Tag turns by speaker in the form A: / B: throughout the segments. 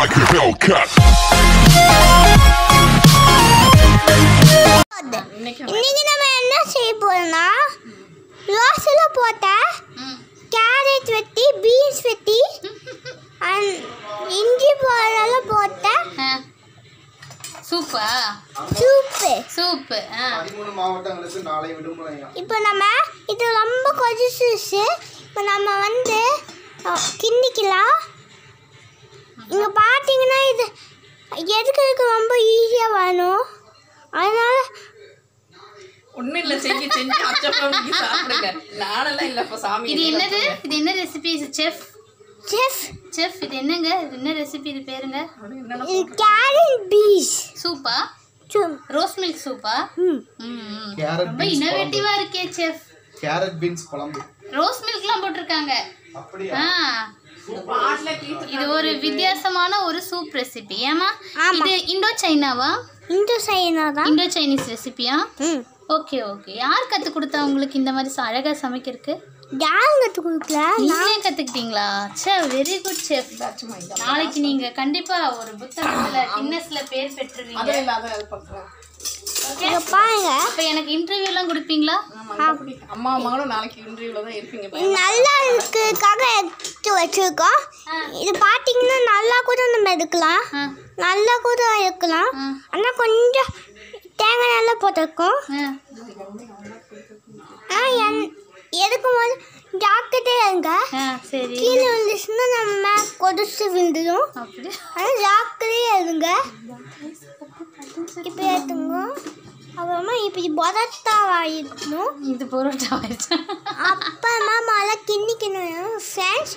A: like a Hellcat.
B: இன்னைக்கு
C: இன்னைக்கு நம்ம என்ன செய்ய போறோம்னா ரோஸில் போட்ட
B: ம்
C: கேரட் வெட்டி பீன்ஸ் வெட்டி and இஞ்சி போடலாம் போட்ட
B: ஆ. சூப்பா
C: சூப்பு
B: சூப்பு ஆ
D: பதிமூணு மாவட்டங்களுக்கு நாளை விடுமுறையா
C: இப்போ நம்ம இது ரொம்ப கொதிச்சிருச்சு இப்போ நம்ம வந்து அஹ், கிண்டிக்கலாம் இங்கே பார்த்தீங்கன்னா இது எதுக்கு ரொம்ப ஈஸியாக வேணும் அதனால
E: ஒண்ணும் இல்ல செஞ்சு செஞ்சு அச்சப்படம் நீங்க சாப்பிடுங்க நானெல்லாம் இல்லப்பா சாமி
B: இது என்னது இது என்ன ரெசிபி செஃப்
C: செஃப்
B: செஃப் இது என்னங்க இது என்ன ரெசிபி இது பேருங்க
E: என்னென்ன
C: இது கேரட் பீஸ்
B: சூப்பா
C: சும்
B: ரோஸ் மில்க் சூப்பா
C: ம்
B: ம் ம்.
D: கேரட்
B: ரொம்ப
D: பீன்ஸ் குழம்பு
B: இனோவேட்டிவா இருக்கே செஃப்
D: கேரட் பீன்ஸ் குழம்பு
B: ரோஸ் மில்க்லாம் போட்டிருக்காங்க
D: அப்படியா
B: ஆ
E: பாட்டில தீர்த்து
B: இது ஒரு வித்தியாசமான ஒரு சூப் ரெசிபி ஏமா
C: ஆமா.
B: இது இண்டோ சைனாவா
C: இந்த சைனா தான்
B: இண்டோ சைனீஸ் ரெசிபியா
C: ம்
B: ஓகே ஓகே யார் கற்றுக் கொடுத்தா உங்களுக்கு இந்த மாதிரி ச- அழகா சமைக்கிறதுக்கு
C: யாரும் கற்றுக் கொடுக்கல
B: நீங்களே கற்றுக்கிட்டீங்களா சே வெரி குட் செஃப் நாளைக்கு நீங்கள் கண்டிப்பாக ஒரு புத்தகத்தில் கின்னஸில் பேர் பெற்றுவீங்க
E: அதை இல்லாத அது பண்றேன்
C: இங்க பாருங்க
B: அப்போ எனக்கு இன்டர்வியூலாம் கொடுப்பீங்களா
E: ஆமா அப்படி அம்மா மகனும் நாளைக்கு இன்டர்வியூல தான் இருப்பீங்க
C: இது நல்லா இருக்குக்காக எடுத்து வச்சிருக்கோம் இது பார்த்தீங்கன்னா நல்லா கூட நம்ம எடுக்கலாம்
B: ஆ
C: நல்லா கூட இருக்கலாம்
B: ஆ.
C: ஆனால் கொஞ்சம் தேங்காய் நல்லா போட்டிருக்கோம்
B: ஆ
C: ஆ என் எதுக்கும் போது ஜாக்கிரதையாக இருங்க
B: ஆ சரி
C: கீழே வந்துச்சுன்னா நம்ம கொதிச்சு விழுந்துடும்
B: அப்படி
C: ஆனால் ஜாக்கிரதையாக இருங்க இப்போ எடுத்துங்க அப்புறமா இப்படி பதத்தா ஆயிடணும்
B: இது பரோட்டா ஆயிடுச்சு
C: அப்புறமா மழை கிண்ணிக்கணும் ஃப்ரெண்ட்ஸ்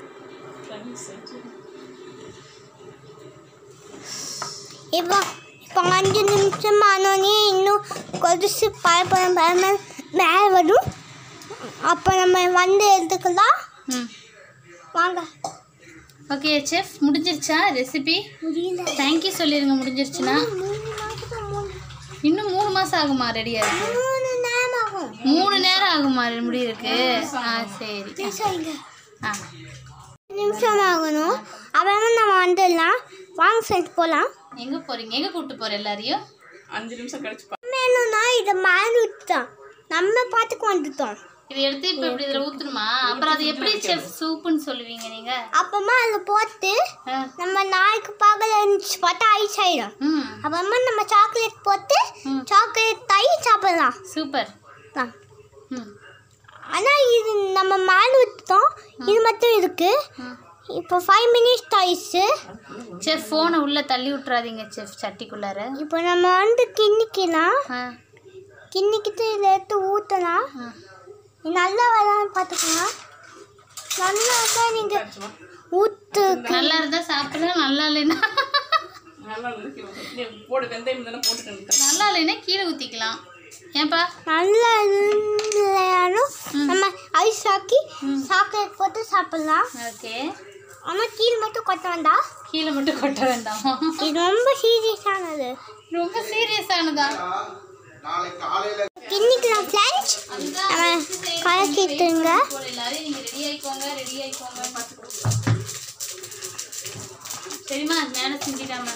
C: இப்போ இப்போ அஞ்சு நிமிஷம் ஆனோடனே இன்னும் கொதிச்சு பரப்பரம் பரம மேலே வரும் அப்போ நம்ம வந்து எடுத்துக்கலாம்
B: ம்
C: வாங்க
B: ஓகே செஃப் முடிஞ்சிருச்சா ரெசிபி
C: முடியல
B: தேங்க்யூ சொல்லிடுங்க முடிஞ்சிருச்சுன்னா
C: மூணு மாசத்துக்கு மூணு
B: இன்னும் மூணு மாதம் ஆகுமா ரெடியாக இருக்கு
C: மூணு நேரம் ஆகும்
B: மூணு நேரம் ஆகுமா முடியிருக்கு ஆ சரி
C: சரிங்க
B: ஆ
C: நிமிஷம் ஆகணும் அப்புறமா நம்ம வந்துடலாம் வாங்க ஃப்ரெண்ட்ஸ் போகலாம்
B: எங்கே போகிறீங்க எங்கே கூப்பிட்டு போகிற எல்லாரையும்
E: அஞ்சு நிமிஷம் கழிச்சு பா-
C: வேணும்னா இதை மாறி விட்டுட்டோம் நம்ம பார்த்துக்கு வந்துட்டோம்
B: இதை எடுத்து இப்போ இப்படி இதில் ஊற்றணுமா அப்புறம் அது எப்படி செஃப் சூப்புன்னு சொல்லுவீங்க நீங்கள்
C: அப்புறமா அதில் போட்டு
B: ஆ
C: நம்ம நாளைக்கு பகல் இருந்துச்சு பார்த்தா ஐஸ் ஆயிடும்
B: ம்
C: அப்புறமா நம்ம சாக்லேட் போட்டு
B: ம்.
C: சாக்லேட் தை சாப்பிடலாம்
B: சூப்பர்
C: ஆ.
B: ம்
C: ஆனால் இது நம்ம மாறி விட்டுட்டோம் இது மட்டும் இருக்கு
B: ம்.
C: இப்போ ஃபைவ் மினிட்ஸ் ஆயிடுச்சு
B: செஃப் ஃபோனை உள்ளே தள்ளி விட்றாதீங்க செஃப் சட்டிக்குள்ளார
C: இப்போ நம்ம வந்து கிண்ணிக்கலாம்
B: ஆ
C: கிண்ணிக்கிட்டு இதை எடுத்து ஊற்றலாம்
B: ஆ
C: நல்லா வரான்னு பார்த்துக்கலாம் நல்லா தான் நீங்கள் ஊற்று
B: நல்லா இருந்தால் சாப்பிடலாம் நல்லா இல்லைன்னா
E: நல்லா இருக்கு. நீ போடு வெந்தயம் தானே போட்டுட்டு
B: நல்லா இல்லைன்னா கீழே ஊற்றிக்கலாம் ஏன்பா
C: நல்லா இல்லையானும் நம்ம ஐஸ் ஆக்கி சாக்லேட் போட்டு சாப்பிடலாம்
B: ஓகே
C: ஆனால் கீழ் மட்டும் கொட்ட வேண்டாம்
B: கீழே மட்டும் கொட்ட வேண்டாம்
C: இது ரொம்ப சீரியஸானது
B: ரொம்ப சீரியஸானதா
D: நாளை காலையில
C: கிண்ணிக்கலாம் ஃப்ரெண்ட்ஸ் நம்ம கலக்கிட்டுங்க
B: எல்லாரும் நீங்க ரெடி ஆயிக்கோங்க ரெடி ஆயிக்கோங்க சரிம்மா மேலே செஞ்சிட்டாம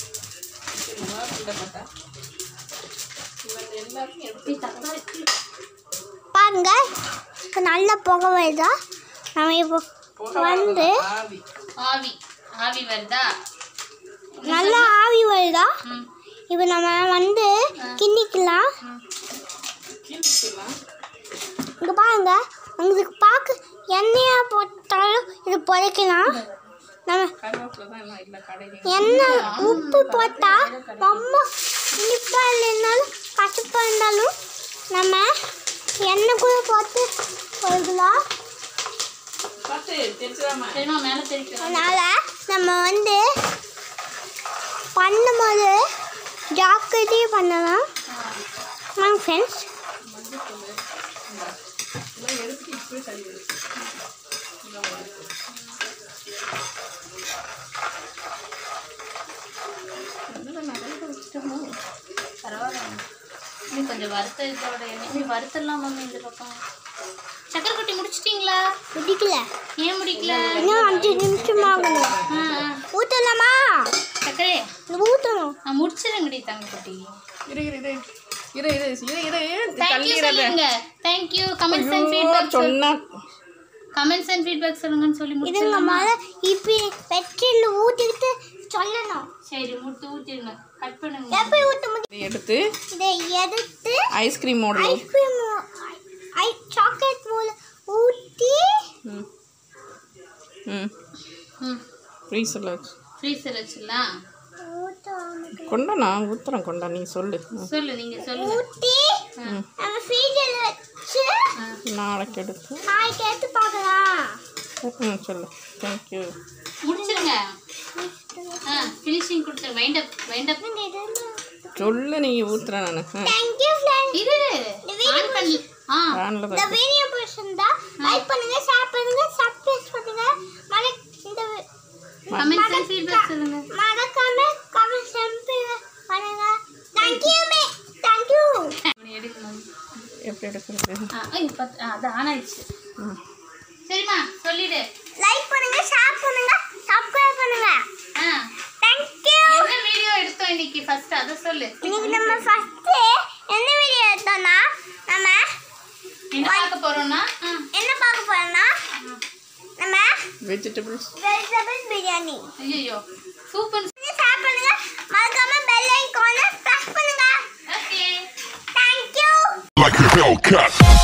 C: பாருங்க இப்போ நல்ல புகை வருதா நம்ம இப்போ வந்து
E: ஆவி
B: ஆவி ஆவி வருதா
C: நல்லா ஆவி வருதா
B: ம்
C: இப்போ நம்ம வந்து கிண்ணிக்கலாம்
E: கீழ்ச்சிக்கலாம்
C: இங்கே பாருங்க உங்களுக்கு பார்க்க எண்ணெயாக போட்டாலும் இது புதைக்கலாம் நம்ம
E: கருவேப்பிலை தான் எல்லாம் இல்லை கடையில்
C: எண்ணெய் உப்பு போட்டால் ரொம்ப இனிப்பாக இல்லைனாலும் கசப்பாக இருந்தாலும் நம்ம எண்ணெய் கூட போட்டு போய்க்கலாம்
E: பார்த்து தெரிஞ்சுதாம்மா
B: சரிம்மா மேலே தெரிக்கலாம்
C: அதனால் நம்ம வந்து பண்ணும்போது ஜாக்கிரதையும் பண்ணலாம் வாங்க ஃப்ரெண்ட்ஸ்
E: இதெல்லாம் எடுத்துட்டு இப்படி தள்ளி விடு. என்னடா நிறைய வச்சுட்டோமோ
B: பரவாயில்ல நீ கொஞ்சம் வறுத்த இதோட எண்ணெய் நீ வறுத்தலாம் மம்மி இந்த பக்கம் சக்கரை கொட்டி முடிச்சிட்டிங்களா
C: பிடிக்கல
B: ஏன் முடிக்கல
C: இன்னும் அஞ்சு நிமிஷம் ஆகணும்
B: ஆ ஆ.
C: ஊற்றலாமா ஊற்றணும்
B: நான் முடிச்சிருங்கடி தங்கக்குட்டி
E: இரு இரு இரு இரு இரு இரு இரு இரு
B: தேங்க்யூ
E: தள்ளிடாத
B: சொல்லுங்க தேங்க்யூ கமெண்ட்ஸ் அண்ட் ஃபீட்பேக்
E: சொன்னா
B: கமெண்ட்ஸ் அண்ட் ஃபீட்பேக் சொல்லுங்கன்னு சொல்லி
C: இதுங்க
B: முடிச்சிடலாமா
C: மேலே இப்படி வெற்றியில் ஊற்றிக்கிட்டு சொல்லணும்
B: சரி முட்டு ஊற்றிடுங்க கட் பண்ணுங்க
C: எப்படி ஊற்ற முடியும்
E: இதை எடுத்து
C: இதை எடுத்து
E: ஐஸ்கிரீம் மோடில்
C: ஐஸ்கிரீம் ஐ சாக்லேட் மூல ஊற்றி
E: ம் ம்
B: ம்
E: ஃப்ரீஸில் வச்சு
B: ஃப்ரீசர் வச்சிடலாம்
E: கொண்டா நான் ஊற்றுறேன் கொண்டா நீ சொல்லு ம்.
B: சொல்லு நீங்க சொல்லுங்க
C: ஊற்றி நம்ம ஃப்ரீஜில் வச்சு
E: நாளைக்கு எடுத்து
C: நாளைக்கு எடுத்து பார்க்கலாம்
E: ம் சொல்லு தேங்க்யூ
B: முடிச்சிருங்க ஆ ஃபினிஷிங் கொடுத்துரு வைண்ட் அப் வைண்ட் அப்
E: சொல்லு நீ ஊற்றுறேன் நான்
C: தேங்க்யூ ஃப்ரெண்ட்
B: இரு ஆன் பண்ணி ஆ
E: ஃபேனில்
C: இந்த வீடியோ பிடிச்சிருந்தா லைக் பண்ணுங்க ஷேர் பண்ணுங்க சப்ஸ்கிரைப் பண்ணுங்க மறக்க இந்த
B: கமெண்ட்ஸ் அண்ட் ஃபீட்பேக் சொல்லுங்க
C: மறக்காம கமெண்ட் பண்ணுங்க தேங்க்யூ மே தேங்க்யூ
B: அப்படி எடுக்கணும்
E: எப்படி எடுக்கிறது
B: ஆ ஐயோ, பத்து- ஆ, அது ஆன் ஆயிடுச்சு சரிம்மா சொல்லிடு
C: லைக் பண்ணுங்க ஷேர் பண்ணுங்க சப்ஸ்கிரைப் பண்ணுங்க
B: ஆ
C: தேங்க்யூ
B: என்ன வீடியோ எடுத்தோம் இன்னைக்கு ஃபர்ஸ்ட் அதை சொல்லு
C: இன்னைக்கு நம்ம ஃபர்ஸ்ட் என்ன வீடியோ எடுத்தோம்னா நம்ம
B: என்ன பார்க்க போறோம்னா ஆ,
C: என்ன பார்க்க போறோம்னா நம்ம
E: வெஜிடபிள்ஸ்
C: வெஜிடபிள் பிரியாணி
B: ஐயோ சூப்பர்
C: ஷேர் பண்ணுங்க மறக்காம பெல் ஐகானை பிரஸ் பண்ணுங்க
B: okay
C: thank you
A: like a Hellcat.